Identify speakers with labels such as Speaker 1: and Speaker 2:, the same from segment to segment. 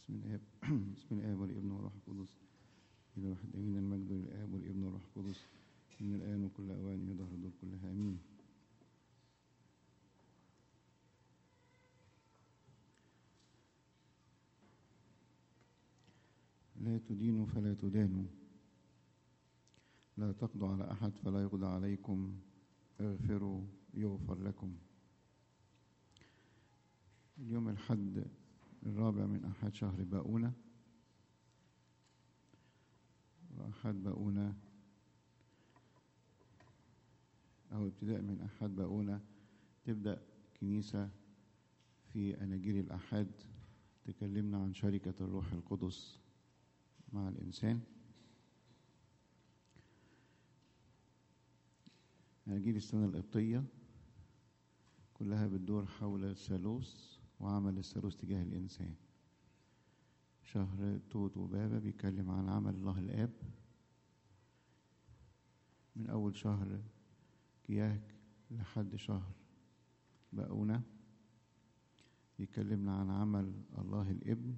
Speaker 1: بسم الآب بسم الآب والابن والروح القدس إلى واحد أمين المجد للآب والابن والروح القدس من الآن وكل أوان إلى ظهر الدور كلها آمين لا تدينوا فلا تدانوا لا تقضوا على أحد فلا يقضى عليكم اغفروا يغفر لكم اليوم الحد الرابع من أحد شهر باؤونة وأحد باؤونة أو ابتداء من أحد باؤونة تبدأ كنيسة في أناجيل الأحد تكلمنا عن شركة الروح القدس مع الإنسان أناجيل السنة القبطية كلها بتدور حول الثالوث وعمل الثالوث تجاه الإنسان شهر توت وبابا بيتكلم عن عمل الله الآب من أول شهر كياك لحد شهر بقونا يكلمنا عن عمل الله الابن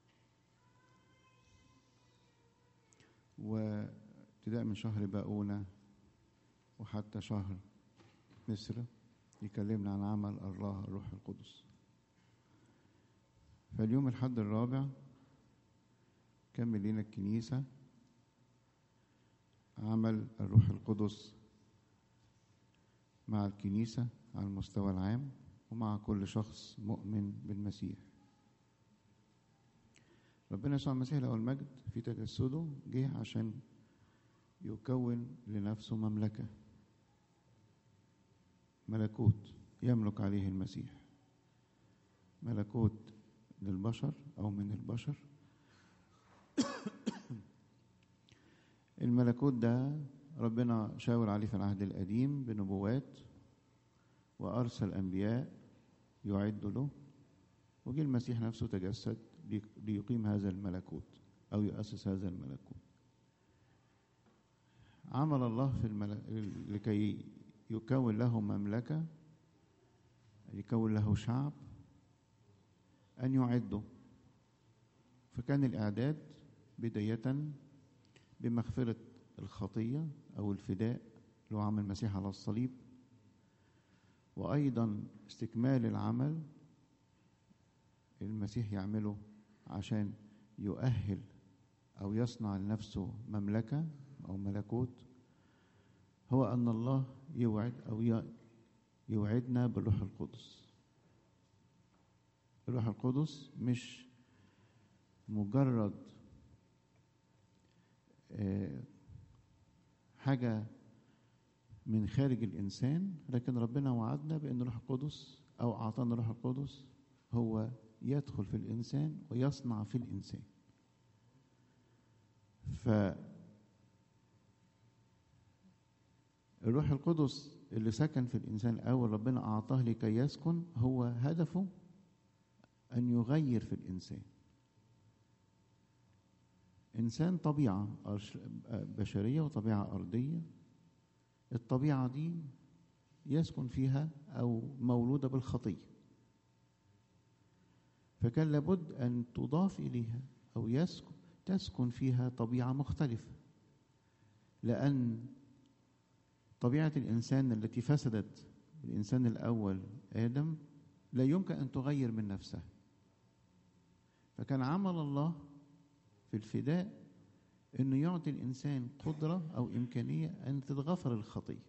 Speaker 1: وابتداء من شهر باقونة وحتى شهر مصر يكلمنا عن عمل الله الروح القدس فاليوم الحد الرابع كمل لنا الكنيسة عمل الروح القدس مع الكنيسة على المستوى العام ومع كل شخص مؤمن بالمسيح ربنا يسوع المسيح له المجد في تجسده جه عشان يكون لنفسه مملكة ملكوت يملك عليه المسيح ملكوت للبشر أو من البشر الملكوت ده ربنا شاور عليه في العهد القديم بنبوات وأرسل أنبياء يعدوا له وجه المسيح نفسه تجسد ليقيم هذا الملكوت أو يؤسس هذا الملكوت عمل الله في الملك... لكي يكون له مملكة يكون له شعب أن يعده فكان الإعداد بداية بمغفرة الخطية أو الفداء اللي هو عمل المسيح على الصليب وأيضا استكمال العمل المسيح يعمله عشان يؤهل أو يصنع لنفسه مملكة أو ملكوت هو أن الله يوعد أو يوعدنا بالروح القدس الروح القدس مش مجرد حاجة من خارج الإنسان لكن ربنا وعدنا بأن الروح القدس أو أعطانا الروح القدس هو يدخل في الإنسان ويصنع في الإنسان ف الروح القدس اللي سكن في الإنسان الأول ربنا أعطاه لكي يسكن هو هدفه أن يغير في الإنسان إنسان طبيعة بشرية وطبيعة أرضية الطبيعة دي يسكن فيها أو مولودة بالخطية فكان لابد أن تضاف إليها أو يسكن تسكن فيها طبيعة مختلفة لأن طبيعة الإنسان التي فسدت الإنسان الأول آدم لا يمكن أن تغير من نفسها فكان عمل الله في الفداء أنه يعطي الإنسان قدرة أو إمكانية أن تتغفر الخطية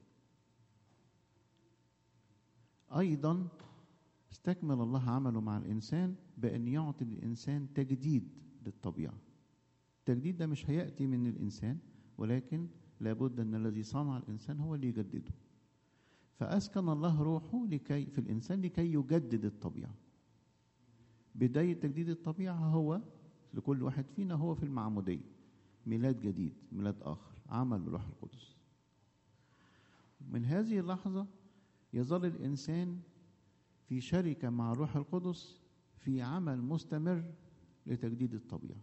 Speaker 1: أيضا استكمل الله عمله مع الإنسان بأن يعطي الإنسان تجديد للطبيعة التجديد ده مش هيأتي من الإنسان ولكن لابد أن الذي صنع الإنسان هو اللي يجدده فأسكن الله روحه لكي في الإنسان لكي يجدد الطبيعة بداية تجديد الطبيعة هو لكل واحد فينا هو في المعمودية ميلاد جديد ميلاد آخر عمل الروح القدس من هذه اللحظة يظل الإنسان في شركة مع الروح القدس في عمل مستمر لتجديد الطبيعة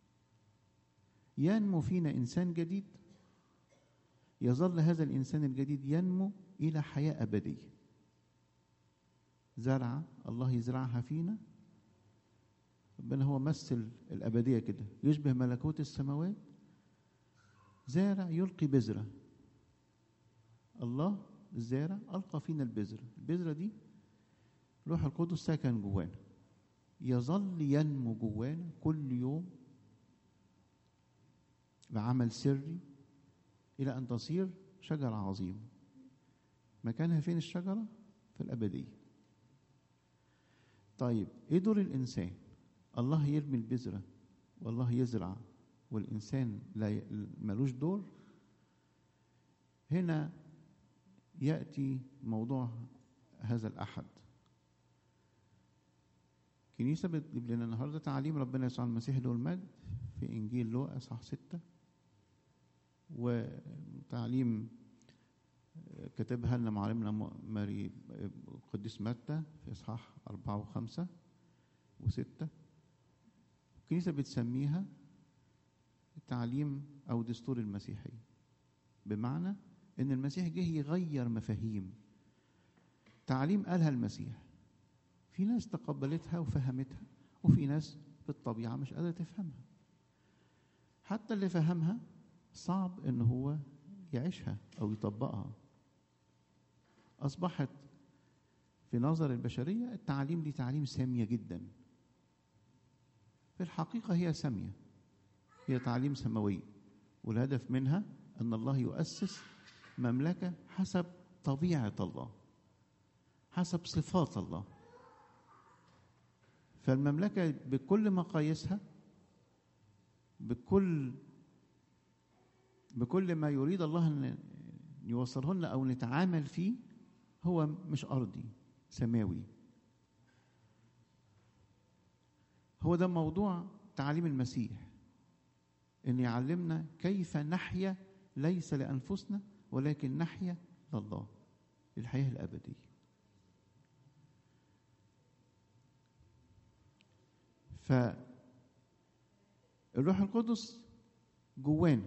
Speaker 1: ينمو فينا إنسان جديد يظل هذا الإنسان الجديد ينمو إلى حياة أبدية زرعة الله يزرعها فينا ربنا هو مثل الأبدية كده يشبه ملكوت السماوات زارع يلقي بذرة الله الزارع ألقى فينا البذرة البذرة دي روح القدس سكن جوانا يظل ينمو جوانا كل يوم بعمل سري إلى أن تصير شجرة عظيمة مكانها فين الشجرة؟ في الأبدية طيب إيه دور الإنسان؟ الله يرمي البذرة والله يزرع والإنسان لا ي... ملوش دور هنا يأتي موضوع هذا الأحد كنيسة بتجيب لنا النهاردة تعليم ربنا يسوع المسيح له المجد في إنجيل لوقا إصحاح ستة وتعليم كتبها لنا معلمنا ماري القديس متى في إصحاح أربعة وخمسة وستة الكنيسة بتسميها تعليم أو دستور المسيحية بمعنى إن المسيح جه يغير مفاهيم تعليم قالها المسيح في ناس تقبلتها وفهمتها وفي ناس بالطبيعة مش قادرة تفهمها حتى اللي فهمها صعب إن هو يعيشها أو يطبقها أصبحت في نظر البشرية التعليم دي تعليم سامية جدا في الحقيقة هي سامية هي تعليم سماوي والهدف منها أن الله يؤسس مملكة حسب طبيعة الله حسب صفات الله فالمملكة بكل مقاييسها بكل بكل ما يريد الله أن يوصله لنا أو نتعامل فيه هو مش أرضي سماوي هو ده موضوع تعليم المسيح ان يعلمنا كيف نحيا ليس لانفسنا ولكن نحيا لله للحياه الابديه ف الروح القدس جوانا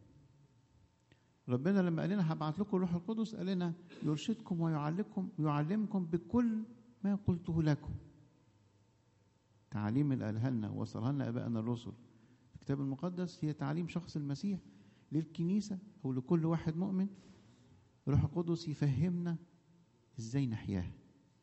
Speaker 1: ربنا لما قال لنا هبعت لكم الروح القدس قال لنا يرشدكم ويعلمكم يعلمكم بكل ما قلته لكم تعاليم اللي قالها لنا ووصلها لنا ابائنا الرسل في الكتاب المقدس هي تعليم شخص المسيح للكنيسه او لكل واحد مؤمن الروح القدس يفهمنا ازاي نحياها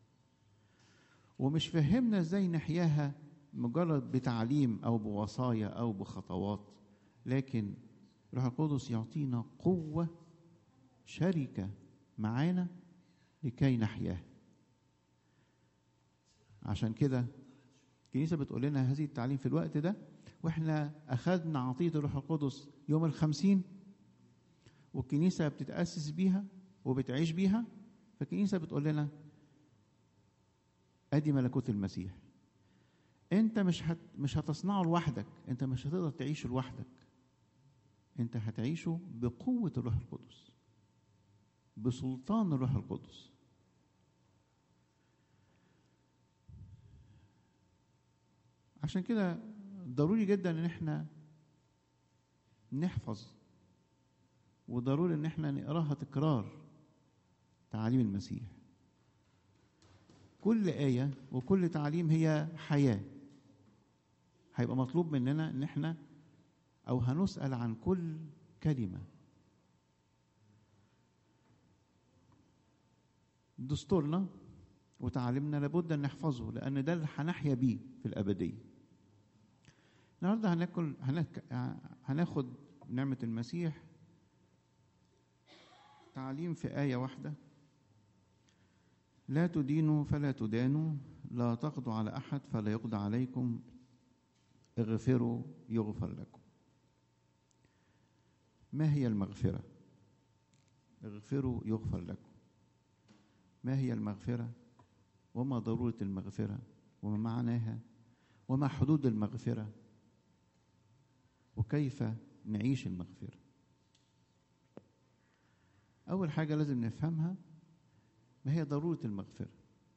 Speaker 1: ومش فهمنا ازاي نحياها مجرد بتعليم او بوصايا او بخطوات لكن الروح القدس يعطينا قوه شركه معانا لكي نحياها عشان كده الكنيسه بتقول لنا هذه التعليم في الوقت ده واحنا اخذنا عطيه الروح القدس يوم الخمسين والكنيسه بتتاسس بيها وبتعيش بيها فالكنيسه بتقول لنا ادي ملكوت المسيح انت مش هت مش هتصنعه لوحدك انت مش هتقدر تعيشه لوحدك انت هتعيشه بقوه الروح القدس بسلطان الروح القدس عشان كده ضروري جدا ان احنا نحفظ وضروري ان احنا نقراها تكرار تعاليم المسيح كل آية وكل تعليم هي حياة هيبقى مطلوب مننا ان احنا او هنسأل عن كل كلمة دستورنا وتعليمنا لابد ان نحفظه لان ده اللي هنحيا بيه في الابديه النهارده هناكل هنك... هناخد نعمه المسيح تعليم في ايه واحده لا تدينوا فلا تدانوا لا تقضوا على احد فلا يقضى عليكم اغفروا يغفر لكم ما هي المغفره اغفروا يغفر لكم ما هي المغفره وما ضروره المغفره وما معناها وما حدود المغفره وكيف نعيش المغفره اول حاجه لازم نفهمها ما هي ضروره المغفره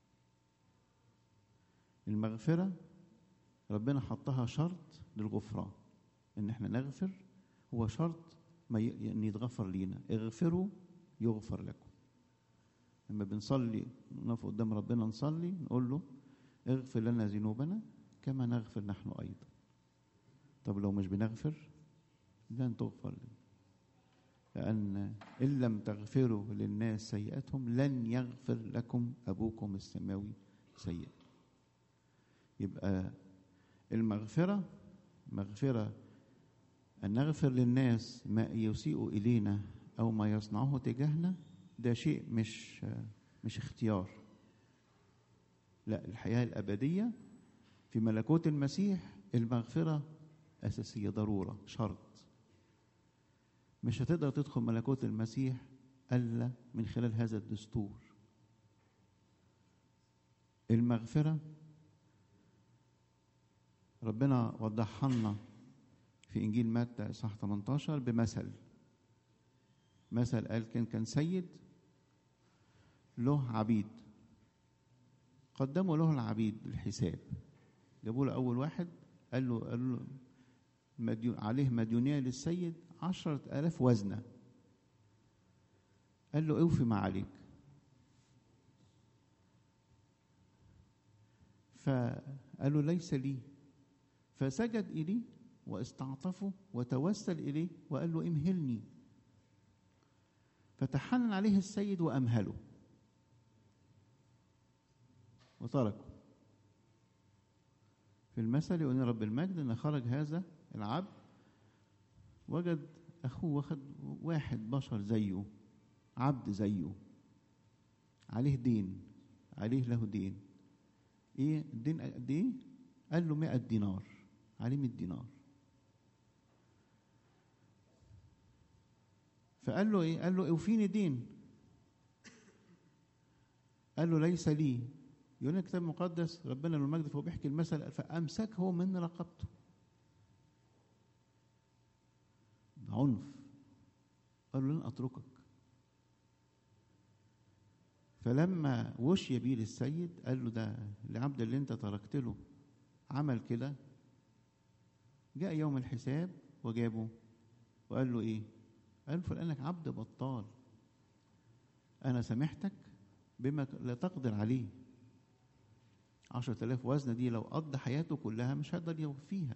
Speaker 1: المغفره ربنا حطها شرط للغفران ان احنا نغفر هو شرط ما ي... ان يتغفر لينا اغفروا يغفر لكم لما بنصلي نقف قدام ربنا نصلي نقول له اغفر لنا ذنوبنا كما نغفر نحن أيضا طب لو مش بنغفر لن تغفر لنا لأن إن لم تغفروا للناس سيئاتهم لن يغفر لكم أبوكم السماوي سيئة يبقى المغفرة مغفرة أن نغفر للناس ما يسيء إلينا أو ما يصنعه تجاهنا ده شيء مش مش اختيار لا الحياة الأبدية في ملكوت المسيح المغفرة أساسية ضرورة شرط مش هتقدر تدخل ملكوت المسيح إلا من خلال هذا الدستور المغفرة ربنا وضحها لنا في إنجيل متى إصحاح 18 بمثل مثل قال كان كان سيد له عبيد قدموا له العبيد بالحساب جابوا له أول واحد قال له قال له مديون عليه مديونية للسيد عشرة آلاف وزنة قال له اوفي ما عليك فقال له ليس لي فسجد إليه واستعطفه وتوسل إليه وقال له امهلني فتحنن عليه السيد وأمهله وتركه في المثل يقول رب المجد ان خرج هذا العبد وجد اخوه واخد واحد بشر زيه عبد زيه عليه دين عليه له دين ايه الدين قد ايه قال له 100 دينار عليه 100 دينار فقال له ايه قال له اوفيني دين قال له ليس لي يقول الكتاب المقدس ربنا له المجد فهو بيحكي المثل فامسكه من رقبته بعنف قال له لن اتركك فلما وشي بيه للسيد قال له ده العبد اللي انت تركت له عمل كده جاء يوم الحساب وجابه وقال له ايه قال له فلانك عبد بطال انا سامحتك بما لا تقدر عليه عشرة آلاف وزنة دي لو قضى حياته كلها مش هيقدر يوفيها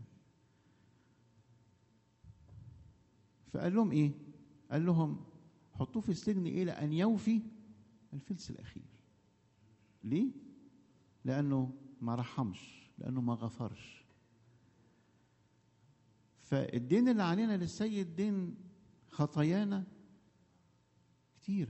Speaker 1: فقال لهم ايه قال لهم حطوه في السجن الى ان يوفي الفلس الاخير ليه لانه ما رحمش لانه ما غفرش فالدين اللي علينا للسيد دين خطايانا كتير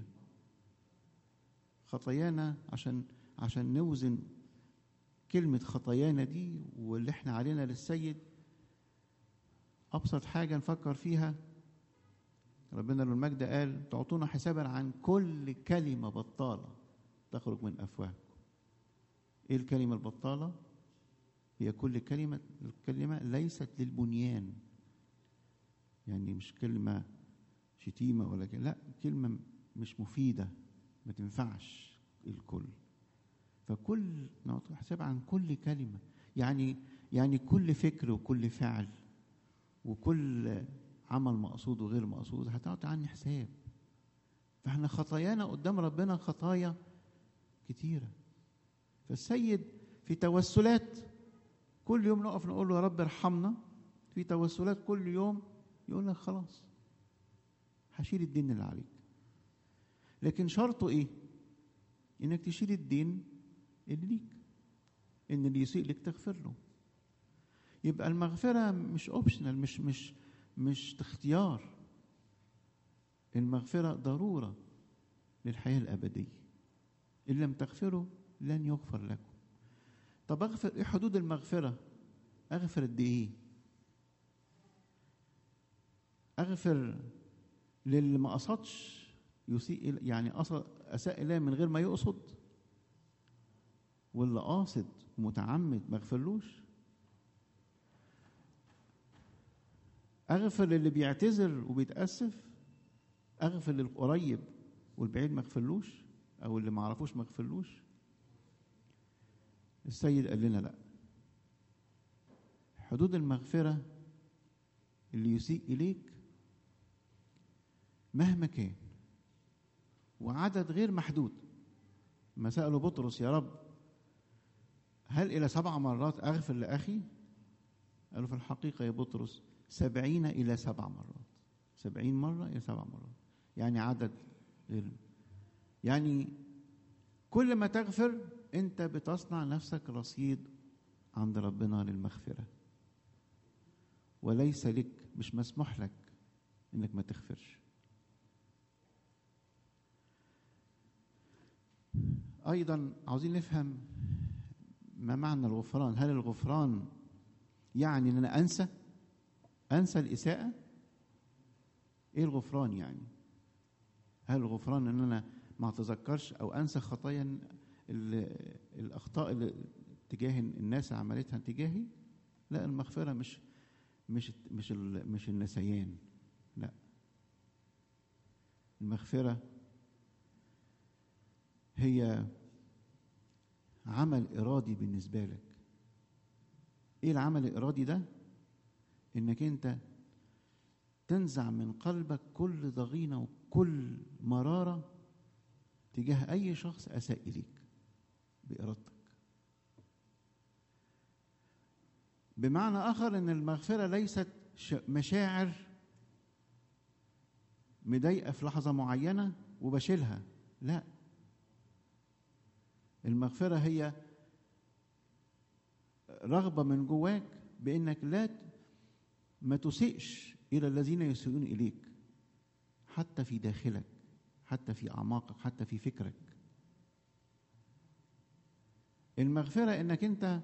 Speaker 1: خطايانا عشان عشان نوزن كلمة خطايانا دي واللي احنا علينا للسيد أبسط حاجة نفكر فيها ربنا له المجد قال تعطونا حسابا عن كل كلمة بطالة تخرج من أفواهكم إيه الكلمة البطالة؟ هي كل كلمة الكلمة ليست للبنيان يعني مش كلمة شتيمة ولا كلمة لا كلمة مش مفيدة ما تنفعش الكل فكل نعطي حساب عن كل كلمة يعني يعني كل فكر وكل فعل وكل عمل مقصود وغير مقصود هتعطي عني حساب فاحنا خطايانا قدام ربنا خطايا كتيرة فالسيد في توسلات كل يوم نقف نقول له يا رب ارحمنا في توسلات كل يوم يقول لك خلاص هشيل الدين اللي عليك لكن شرطه ايه انك تشيل الدين اللي ليك ان اللي يسيء لك تغفر له يبقى المغفره مش اوبشنال مش مش مش اختيار المغفره ضروره للحياه الابديه ان لم تغفروا لن يغفر لكم طب اغفر ايه حدود المغفره اغفر قد ايه اغفر للي ما قصدش يسيء يعني اساء اليه من غير ما يقصد واللي قاصد ومتعمد ما اغفرلوش اغفر للي بيعتذر وبيتاسف اغفر للقريب والبعيد ما اغفرلوش او اللي ما اعرفوش ما اغفرلوش السيد قال لنا لا حدود المغفره اللي يسيء اليك مهما كان وعدد غير محدود ما سألوا بطرس يا رب هل إلى سبع مرات أغفر لأخي قالوا في الحقيقة يا بطرس سبعين إلى سبع مرات سبعين مرة إلى سبع مرات يعني عدد غير يعني كل ما تغفر أنت بتصنع نفسك رصيد عند ربنا للمغفرة وليس لك مش مسموح لك انك ما تغفرش ايضا عاوزين نفهم ما معنى الغفران هل الغفران يعني ان انا انسى انسى الاساءه ايه الغفران يعني هل الغفران ان انا ما اتذكرش او انسى خطايا الاخطاء اللي تجاه الناس اللي عملتها تجاهي لا المغفره مش مش مش مش النسيان لا المغفره هي عمل ارادي بالنسبه لك ايه العمل الارادي ده انك انت تنزع من قلبك كل ضغينه وكل مراره تجاه اي شخص اساء اليك بارادتك بمعنى اخر ان المغفره ليست مشاعر مضايقه في لحظه معينه وبشيلها لا المغفره هي رغبه من جواك بانك لا ما تسيئش الى الذين يسيئون اليك حتى في داخلك حتى في اعماقك حتى في فكرك المغفره انك انت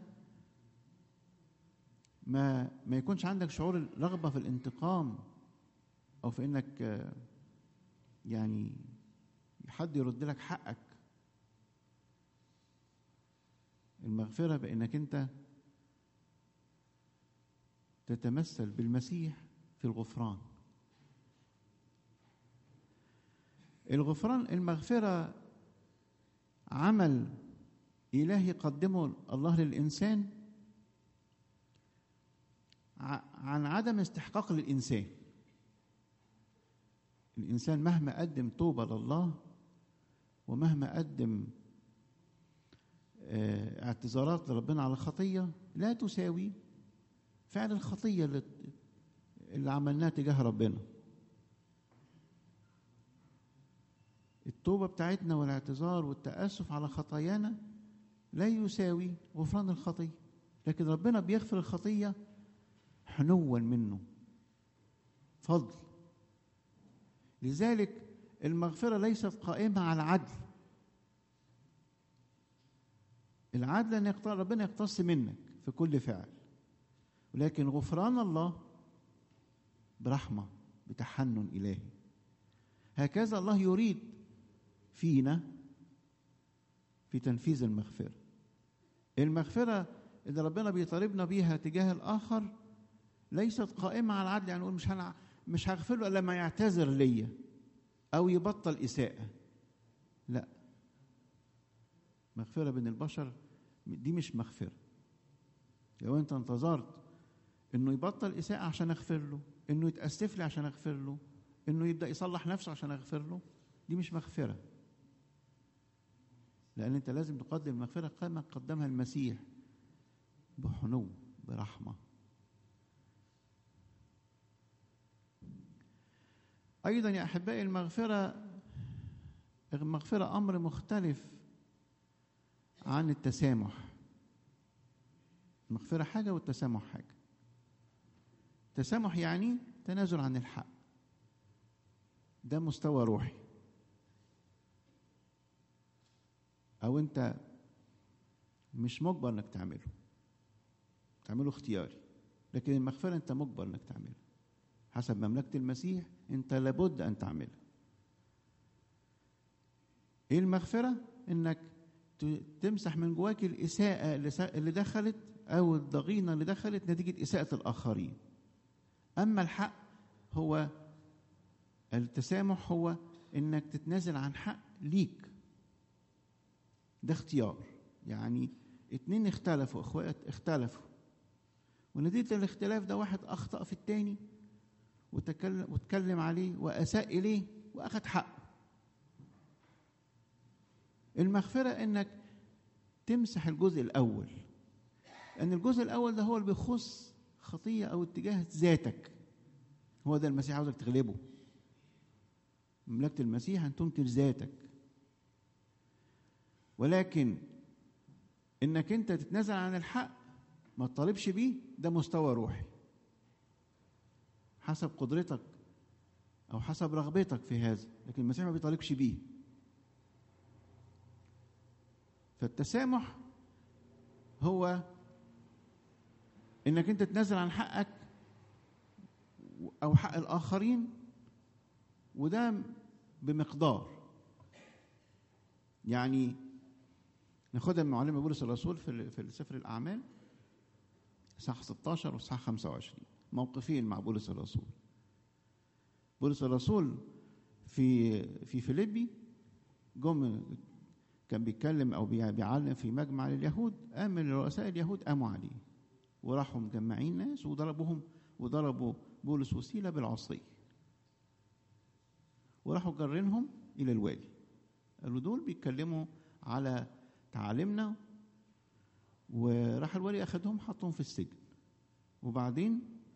Speaker 1: ما ما يكونش عندك شعور الرغبه في الانتقام او في انك يعني حد يرد لك حقك المغفره بانك انت تتمثل بالمسيح في الغفران الغفران المغفره عمل الهي قدمه الله للانسان عن عدم استحقاق للإنسان الإنسان مهما قدم توبة لله ومهما قدم اعتذارات لربنا على خطية لا تساوي فعل الخطية اللي, اللي عملناها تجاه ربنا التوبة بتاعتنا والاعتذار والتأسف على خطايانا لا يساوي غفران الخطية لكن ربنا بيغفر الخطيه حنوا منه فضل لذلك المغفره ليست قائمه على العدل العدل ان يقتص ربنا يقتص منك في كل فعل ولكن غفران الله برحمه بتحنن الهي هكذا الله يريد فينا في تنفيذ المغفره المغفره اللي ربنا بيطالبنا بيها تجاه الاخر ليست قائمة على العدل يعني نقول مش هنع... مش هغفر له إلا لما يعتذر ليا أو يبطل إساءة لا مغفرة بين البشر دي مش مغفرة لو أنت انتظرت إنه يبطل إساءة عشان أغفر له إنه يتأسف لي عشان أغفر له إنه يبدأ يصلح نفسه عشان أغفر له دي مش مغفرة لأن أنت لازم تقدم مغفرة كما قدمها المسيح بحنو برحمه أيضا يا أحبائي المغفرة المغفرة أمر مختلف عن التسامح المغفرة حاجة والتسامح حاجة التسامح يعني تنازل عن الحق ده مستوى روحي أو أنت مش مجبر إنك تعمله تعمله اختياري لكن المغفرة أنت مجبر إنك تعمله حسب مملكة المسيح أنت لابد أن تعملها إيه المغفرة؟ إنك تمسح من جواك الإساءة اللي دخلت أو الضغينة اللي دخلت نتيجة إساءة الآخرين أما الحق هو التسامح هو إنك تتنازل عن حق ليك ده اختيار يعني اتنين اختلفوا اخوات اختلفوا ونتيجة الاختلاف ده واحد أخطأ في التاني وتكلم واتكلم عليه واساء اليه واخذ حقه المغفره انك تمسح الجزء الاول ان الجزء الاول ده هو اللي بيخص خطيه او اتجاه ذاتك هو ده المسيح عاوزك تغلبه مملكه المسيح ان تنكر ذاتك ولكن انك انت تتنازل عن الحق ما تطالبش بيه ده مستوى روحي حسب قدرتك او حسب رغبتك في هذا لكن المسيح ما بيطالبش بيه فالتسامح هو انك انت تنزل عن حقك او حق الاخرين وده بمقدار يعني ناخدها من معلم بولس الرسول في في سفر الاعمال صح 16 وصح 25 موقفين مع بولس الرسول بولس الرسول في في فيليبي جم كان بيتكلم او بيعلم في مجمع لليهود قام من رؤساء اليهود قاموا عليه وراحوا مجمعين ناس وضربوهم وضربوا بولس وسيله بالعصي وراحوا جرينهم الى الوالي قالوا دول بيتكلموا على تعاليمنا وراح الوالي اخدهم حطهم في السجن وبعدين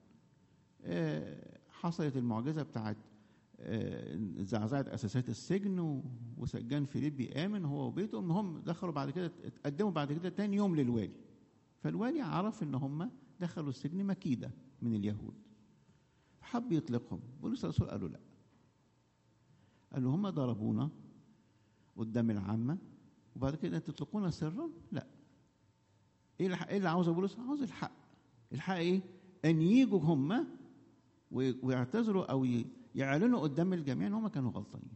Speaker 1: حصلت المعجزه بتاعت زعزعت اساسات السجن وسجان فيليبي امن هو وبيته المهم دخلوا بعد كده اتقدموا بعد كده تاني يوم للوالي فالوالي عرف ان هم دخلوا السجن مكيده من اليهود حب يطلقهم بولس الرسول قالوا لا قال له هم ضربونا قدام العامه وبعد كده تطلقونا سرا لا ايه الحق ايه اللي عاوزه بولس عاوز الحق الحق ايه ان يجوا هم ويعتذروا او يعلنوا قدام الجميع ان هم كانوا غلطانين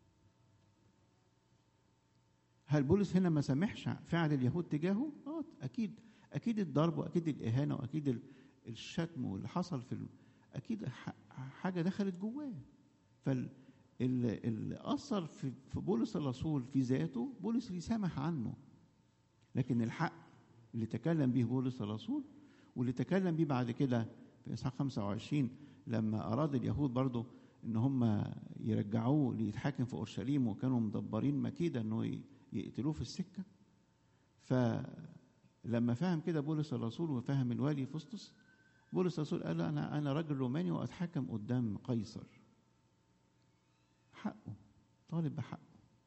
Speaker 1: هل بولس هنا ما سامحش فعل اليهود تجاهه اه اكيد اكيد الضرب واكيد الاهانه واكيد الشتم واللي حصل في اكيد حاجه دخلت جواه فال اللي اثر في بولس الرسول في ذاته بولس يسامح عنه لكن الحق اللي تكلم به بولس الرسول واللي تكلم به بعد كده في اصحاح 25 لما اراد اليهود برضه ان هم يرجعوه ليتحاكم في اورشليم وكانوا مدبرين مكيده انه يقتلوه في السكه فلما فهم كده بولس الرسول وفهم الوالي فسطس بولس الرسول قال انا انا راجل روماني واتحكم قدام قيصر حقه طالب بحقه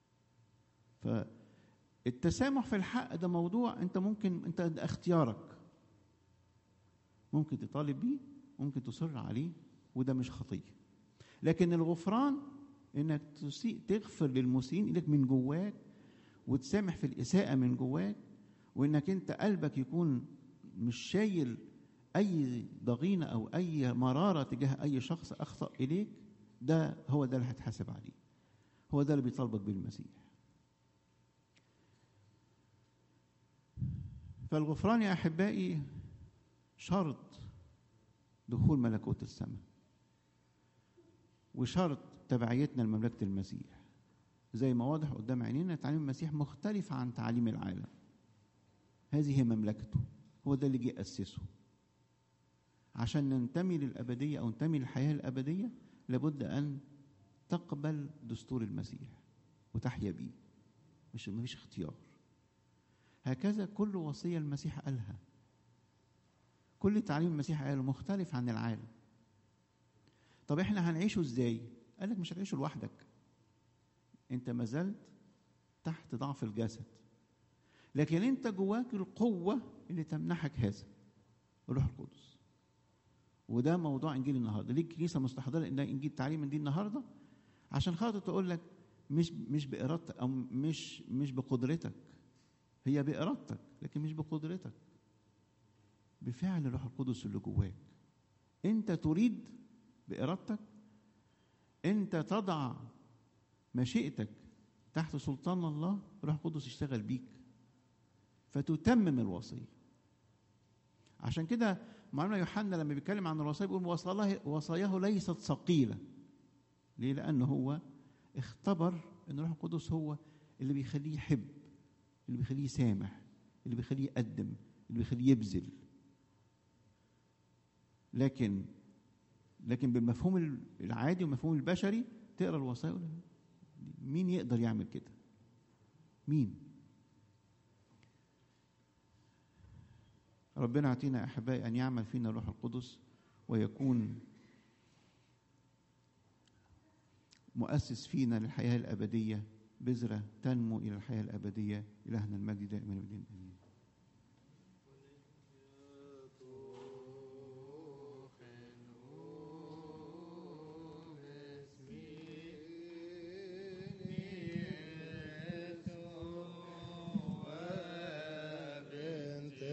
Speaker 1: فالتسامح في الحق ده موضوع انت ممكن انت ده اختيارك ممكن تطالب بيه ممكن تصر عليه وده مش خطيه لكن الغفران انك تسيء تغفر للمسيئين اليك من جواك وتسامح في الاساءه من جواك وانك انت قلبك يكون مش شايل اي ضغينه او اي مراره تجاه اي شخص اخطا اليك ده هو ده اللي هتحاسب عليه هو ده اللي بيطالبك بالمسيح فالغفران يا احبائي شرط دخول ملكوت السماء وشرط تبعيتنا لمملكه المسيح زي ما واضح قدام عينينا تعليم المسيح مختلف عن تعليم العالم هذه هي مملكته هو ده اللي جه اسسه عشان ننتمي للابديه او ننتمي للحياه الابديه لابد ان تقبل دستور المسيح وتحيا بيه مش مفيش اختيار هكذا كل وصيه المسيح قالها كل تعليم المسيح قاله مختلف عن العالم طب احنا هنعيشه ازاي قال لك مش هتعيشه لوحدك انت ما زلت تحت ضعف الجسد لكن انت جواك القوه اللي تمنحك هذا الروح القدس وده موضوع انجيل النهارده ليه الكنيسه مستحضره ان انجيل تعليم دي النهارده عشان خاطر تقول لك مش مش بارادتك او مش مش بقدرتك هي بارادتك لكن مش بقدرتك بفعل الروح القدس اللي جواك انت تريد بارادتك انت تضع مشيئتك تحت سلطان الله الروح القدس يشتغل بيك فتتمم الوصيه عشان كده معلمنا يوحنا لما بيتكلم عن الوصايا بيقول وصاياه وصاياه ليست ثقيله ليه لانه هو اختبر ان الروح القدس هو اللي بيخليه يحب اللي بيخليه يسامح اللي بيخليه يقدم اللي بيخليه يبذل لكن لكن بالمفهوم العادي والمفهوم البشري تقرا الوصايا مين يقدر يعمل كده مين ربنا يعطينا أحبائي أن يعمل فينا الروح القدس ويكون مؤسس فينا للحياة الأبدية بذرة تنمو إلى الحياة الأبدية إلهنا المجد دائما أبدا آمين
Speaker 2: بنت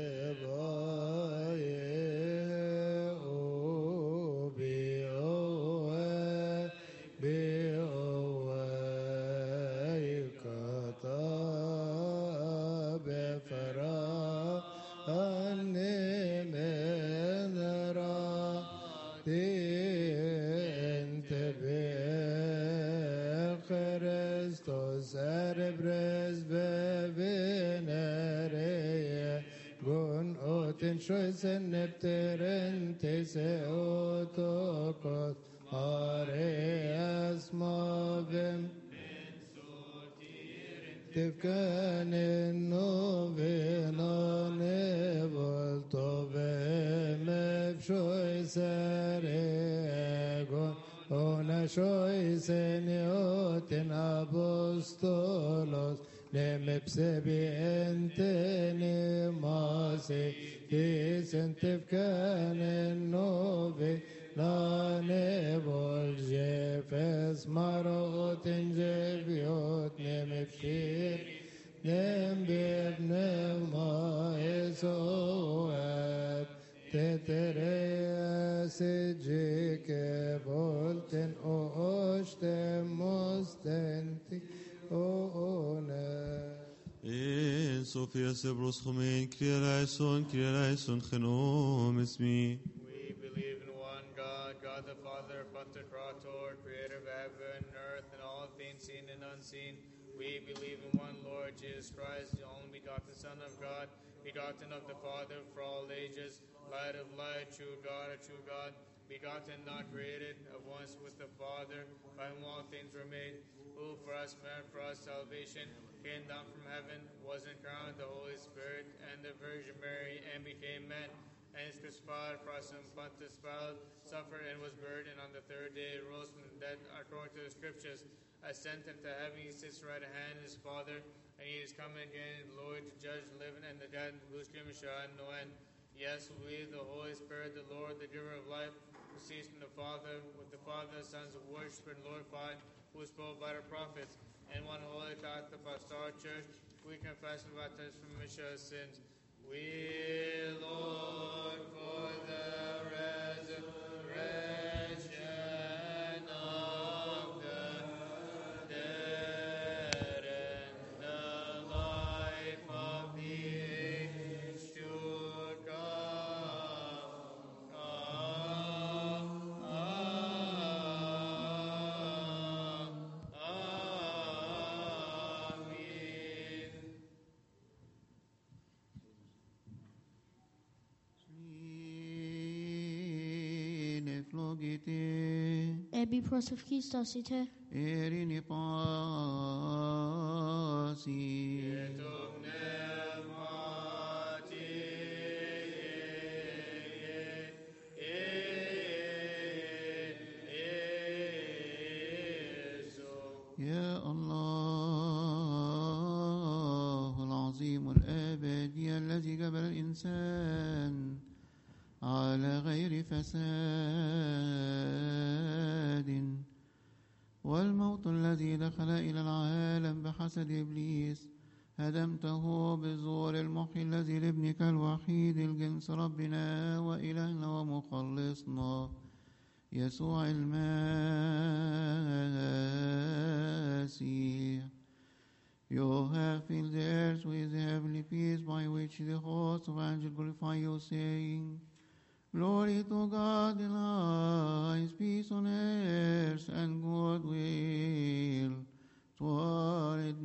Speaker 2: باي او بي او بي او كتاب فرا أني من راتي انت بخريستوس اربرز ببنريه gun oten shoysen nepteren tese otokot areas mavem تفكان النوفينا نبلتو بمبشوي سريغون هنا شوي سنيوتن أبوستولوس لمبسبي انتني ماسي تيسن تفكان النوفي لا نبول جيفس مروت جيفيوت نمبشير نمبير نما يسوات تتريس جيك بولتن اوشتم مستنتي اونا
Speaker 3: إن صوفيا سبروس خمين كريا لايسون كريا لايسون خنوم اسمي
Speaker 4: We believe in one God, God the Father, Pantocrator, creator of heaven and earth and all things seen and unseen. We believe in one Lord Jesus Christ, the only begotten Son of God, begotten of the Father for all ages, light of light, true God of true God, begotten, not created, of once with the Father, by whom all things were made, who for us meant for us salvation, came down from heaven, was incarnate with the Holy Spirit and the Virgin Mary, and became man and is crucified for us in Pontius Pilate, suffered and was buried, and on the third day rose from the dead according to the scriptures, ascended into heaven, he sits right at hand of his Father, and he is coming again in glory to judge the living and the dead, whose kingdom shall have no end. Yes, we believe the Holy Spirit, the Lord, the giver of life, who proceeds from the Father, with the Father, sons of worship and glorified, who spoke by the prophets, and one holy Catholic apostolic church, we confess and baptize for remission of sins. We Lord for the resurrection of the dead and the life of the age to come. Amen.
Speaker 1: Svine flogite,
Speaker 5: Ebi prosov Christos ite,
Speaker 1: erini pasi.
Speaker 4: Etum
Speaker 1: يا الله العظيم الأبدي الذي جبل الإنسان على غير فساد والموت الذي دخل إلى العالم بحسد إبليس هدمته بزور المحي الذي لابنك الوحيد الجنس ربنا وإلهنا ومخلصنا يسوع المسيح You have filled the earth with the heavenly peace by which the hosts of angels glorify you, saying, Glory to God in highest peace on earth and goodwill toward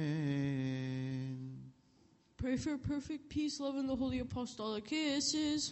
Speaker 1: men.
Speaker 6: Pray for perfect peace, love, and the holy apostolic kisses.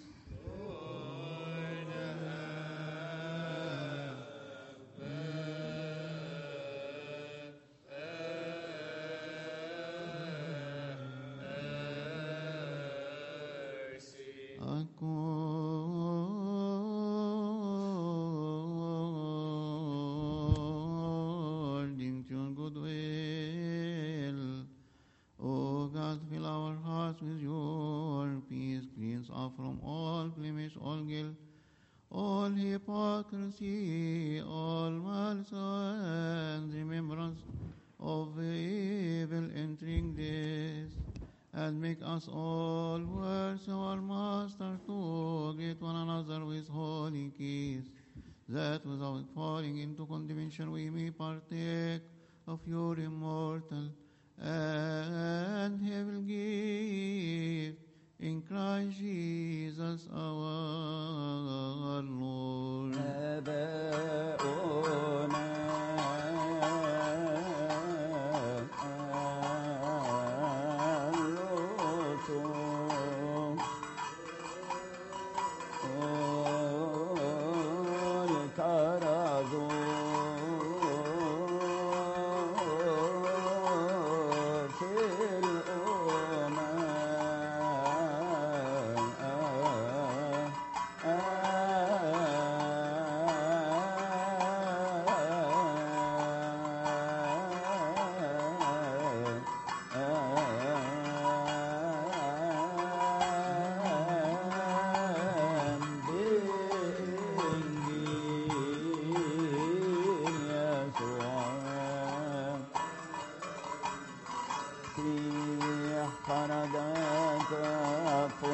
Speaker 1: according to your good will. O God, fill our hearts with your peace, cleanse us from all blemish, all guilt, all hypocrisy, all malice and remembrance of evil intrigues, and make us all worship our Master to greet one another with holy kiss, that without falling into condemnation we may partake of your immortal and heavenly gift in Christ Jesus our Lord.
Speaker 7: آباؤنا الرسل كرزوا في المسيح خرجت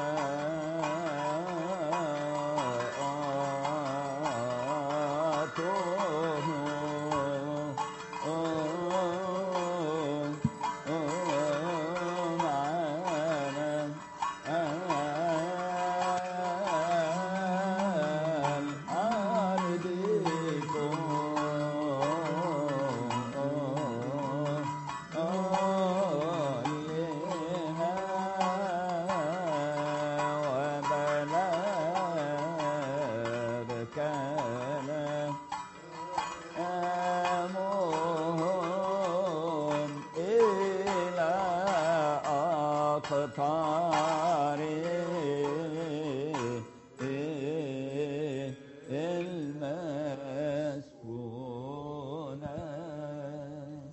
Speaker 7: وبلغ أمهم إلى أقطار المسكونة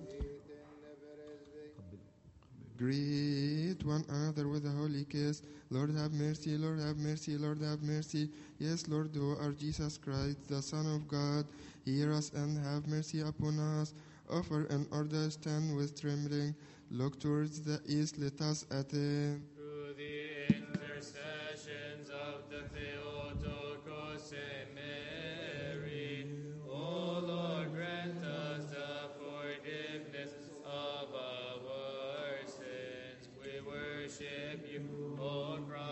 Speaker 2: Greet one another with a holy kiss. Lord have mercy, Lord have mercy, Lord have mercy. Yes, Lord, thou art Jesus Christ, the Son of God. Hear us and have mercy upon us. Offer an order, stand with trembling. Look towards the east, let us attain.
Speaker 4: Through the intercessions of the Theotokos and Mary, O Lord, grant us the forgiveness of our sins. We worship you, O Christ.